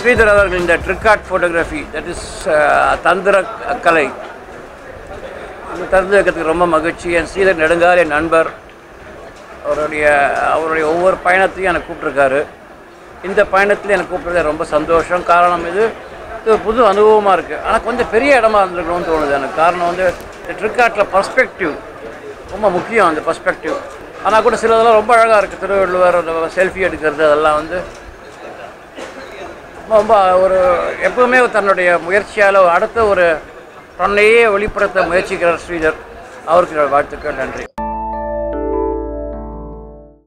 ஸ்ரீதர் அவர்கள் இந்த ட்ரிக்கார்ட் photography that is தந்திர கலை இது திறந்து வைக்கிறதுக்கு ரொம்ப மகிழ்ச்சி என் ஸ்ரீதர் நெடுங்கால என் நண்பர் அவருடைய அவருடைய ஒவ்வொரு பயணத்தையும் எனக்கு கூப்பிட்ருக்காரு இந்த பயணத்தில் எனக்கு கூப்பிட்றது ரொம்ப சந்தோஷம் காரணம் இது இது ஒரு புது அனுபவமாக இருக்குது ஆனால் கொஞ்சம் பெரிய இடமா இருந்திருக்கணும்னு தோணுது எனக்கு காரணம் வந்து இந்த ட்ரிக்காட்டில் பர்ஸ்பெக்டிவ் ரொம்ப முக்கியம் அந்த பர்ஸ்பெக்டிவ் ஆனால் கூட சிலதெல்லாம் ரொம்ப அழகாக இருக்குது திருவள்ளுவர் அந்த செல்ஃபி எடுக்கிறது அதெல்லாம் வந்து ரொம்ப ரொம்ப ஒரு எப்பவுமே தன்னுடைய முயற்சியால் அடுத்த ஒரு தன்னையே வெளிப்படுத்த முயற்சிக்கிறார் ஸ்ரீதர் அவருக்கு என்னோட வாழ்த்துக்கள் நன்றி